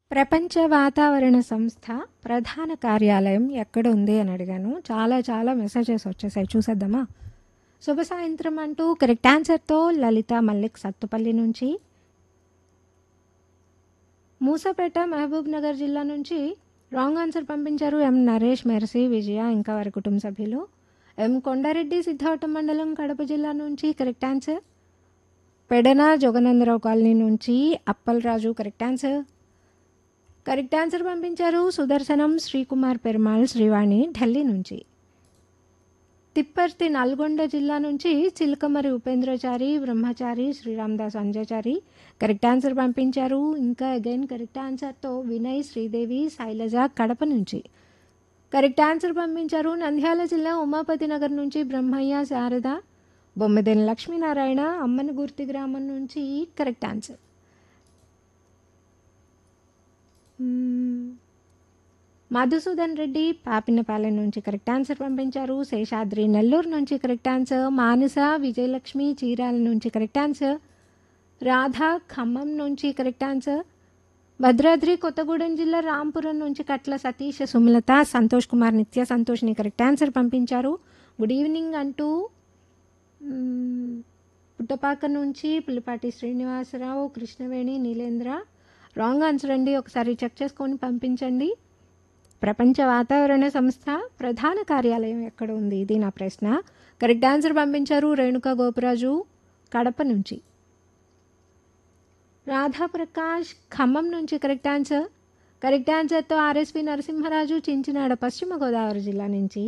ప్రపంచ వాతావరణ సంస్థ ప్రధాన కార్యాలయం ఎక్కడ ఉంది అని అడిగాను చాలా చాలా మెసేజెస్ వచ్చేసాయి చూసేద్దామా శుభ సాయంత్రం అంటూ కరెక్ట్ ఆన్సర్తో లలిత మల్లిక్ సత్తుపల్లి నుంచి మూసపేట మహబూబ్ నగర్ జిల్లా నుంచి రాంగ్ ఆన్సర్ పంపించారు ఎం నరేష్ మెర్సీ విజయ ఇంకా వారి కుటుంబ సభ్యులు ఎం కొండారెడ్డి సిద్ధావటం మండలం కడప జిల్లా నుంచి correct answer Pedana Joganandarao colony నుంచి Appalaraju correct answer correct answer పంపించారు సుదర్శనం శ్రీకుమార్ పెరుమాళ్ శ్రీవాణి ఢిల్లీ నుంచి తిప్పర్తి నల్గొండ జిల్లా నుంచి చిలకమరి ఉపేంద్రచారి బ్రహ్మచారి శ్రీరామదాస్ అంజచారి కరెక్ట్ ఆన్సర్ పంపించారు ఇంకా అగైన్ కరెక్ట్ ఆన్సర్తో వినయ్ శ్రీదేవి శైలజ కడప నుంచి కరెక్ట్ ఆన్సర్ పంపించారు నంద్యాల జిల్లా ఉమాపతి నగర్ నుంచి బ్రహ్మయ్య శారద బొమ్మిదేని లక్ష్మీనారాయణ అమ్మని గుర్తి గ్రామం నుంచి కరెక్ట్ ఆన్సర్ మ్మ్. మధుసూదన్ రెడ్డి పాపినపాలెం నుంచి కరెక్ట్ ఆన్సర్ పంపించారు శేషాద్రి నెల్లూరు నుంచి కరెక్ట్ ఆన్సర్ మానస విజయలక్ష్మి చీరాల నుంచి కరెక్ట్ ఆన్సర్ రాధా ఖమ్మం నుంచి కరెక్ట్ ఆన్సర్ భద్రాద్రి కొత్తగూడెం జిల్లా రాంపురం నుంచి కట్ల సతీష్ సుమలత సంతోష్ కుమార్ నిత్య సంతోష్ని కరెక్ట్ ఆన్సర్ పంపించారు గుడ్ ఈవినింగ్ అంటూ మ్మ్, పుట్టపాక నుంచి పులిపాటి శ్రీనివాసరావు కృష్ణవేణి నీలేంద్ర రాంగ్ ఆన్సర్ అండి ఒకసారి చెక్ చేసుకొని పంపించండి ప్రపంచ వాతావరణ సంస్థ ప్రధాన కార్యాలయం ఎక్కడ ఉంది ఇది నా ప్రశ్న కరెక్ట్ ఆన్సర్ పంపించారు రేణుకా గోపరాజు కడప నుంచి రాధాప్రకాష్ ఖమ్మం నుంచి కరెక్ట్ ఆన్సర్ కరెక్ట్ ఆన్సర్తో ఆర్ఎస్వి నరసింహరాజు చించినాడ పశ్చిమ గోదావరి జిల్లా నుంచి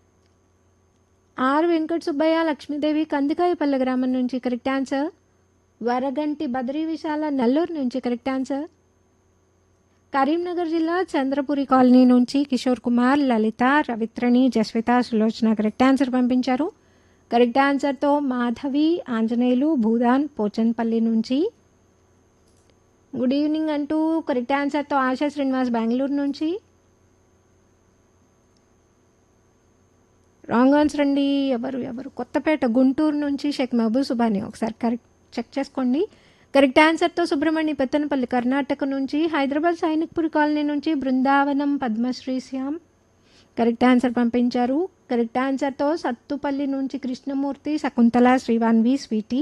ఆర్ వెంకట సుబ్బయ్య లక్ష్మీదేవి కందికాయపల్లె గ్రామం నుంచి కరెక్ట్ ఆన్సర్ వరగంటి బద్రీ విశాల నెల్లూరు నుంచి కరెక్ట్ ఆన్సర్ కరీంనగర్ జిల్లా చంద్రపురి కాలనీ నుంచి కిషోర్ కుమార్ లలిత రవిత్రణి జస్విత సులోచన కరెక్ట్ ఆన్సర్ పంపించారు కరెక్ట్ ఆన్సర్తో మాధవి ఆంజనేయులు భూదాన్ పోచన్పల్లి నుంచి గుడ్ ఈవినింగ్ అంటూ కరెక్ట్ ఆన్సర్తో ఆశా శ్రీనివాస్ బెంగళూరు నుంచి రాంగ్ ఆన్సర్ అండి ఎవరు ఎవరు కొత్తపేట గుంటూరు నుంచి షేక్ మహబూబ్ సుబాని ఒకసారి కరెక్ట్ చెక్ చేసుకోండి కరెక్ట్ ఆన్సర్తో సుబ్రహ్మణ్య పెత్తనపల్లి కర్ణాటక నుంచి హైదరాబాద్ సైనిక్పూర్ కాలనీ నుంచి బృందావనం పద్మశ్రీ శ్యామ్ కరెక్ట్ ఆన్సర్ పంపించారు కరెక్ట్ ఆన్సర్తో సత్తుపల్లి నుంచి కృష్ణమూర్తి శకుంతల శ్రీవాన్వి స్వీటీ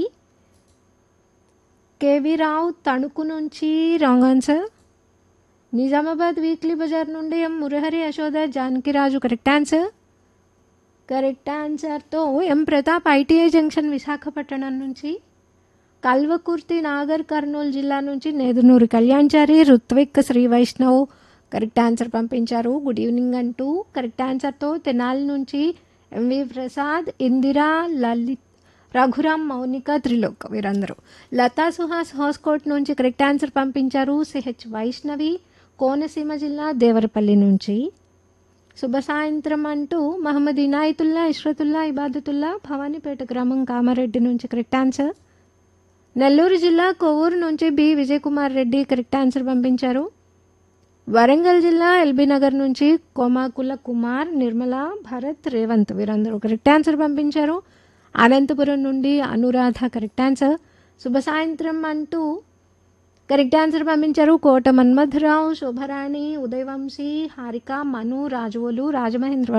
కేవీ రావు తణుకు నుంచి wrong answer Nizamabad weekly bazaar నుండి M Murahari Yashoda Janakiraju correct answer correct ఆన్సర్తో M Pratap ITI junction Visakhapatnam నుంచి కల్వకుర్తి నాగర్ కర్నూలు జిల్లా నుంచి నేదునూరి కళ్యాణ్చారి రుత్విక్ శ్రీ వైష్ణవ్ కరెక్ట్ ఆన్సర్ పంపించారు గుడ్ ఈవినింగ్ అంటూ కరెక్ట్ ఆన్సర్తో తెనాలి నుంచి ఎంవి ప్రసాద్ ఇందిరా లలిత్ రఘురామ్ మౌనిక త్రిలోక్ వీరందరూ లతా సుహాస్ హోస్కోట్ నుంచి కరెక్ట్ ఆన్సర్ పంపించారు సిహెచ్ వైష్ణవి కోనసీమ జిల్లా దేవరపల్లి నుంచి శుభ సాయంత్రం అంటూ మహమ్మద్ ఇనాయతుల్లా ఇష్రతుల్లా ఇబాదతుల్లా భవానీపేట గ్రామం కామారెడ్డి నుంచి కరెక్ట్ ఆన్సర్ నెల్లూరు జిల్లా కొవ్వూరు నుంచి B Vijayakumar Reddy correct answer పంపించారు వరంగల్ జిల్లా ఎల్బీ నగర్ నుంచి కోమాకుల కుమార్ నిర్మల భరత్ రేవంత్ వీరందరూ కరెక్ట్ ఆన్సర్ పంపించారు అనంతపురం నుండి అనురాధ కరెక్ట్ ఆన్సర్ శుభ సాయంత్రం అంటూ కరెక్ట్ ఆన్సర్ పంపించారు కోట మన్మథరావు శోభరాణి ఉదయవంశీ హారిక మను రాజువోలు రాజమహేంద్ర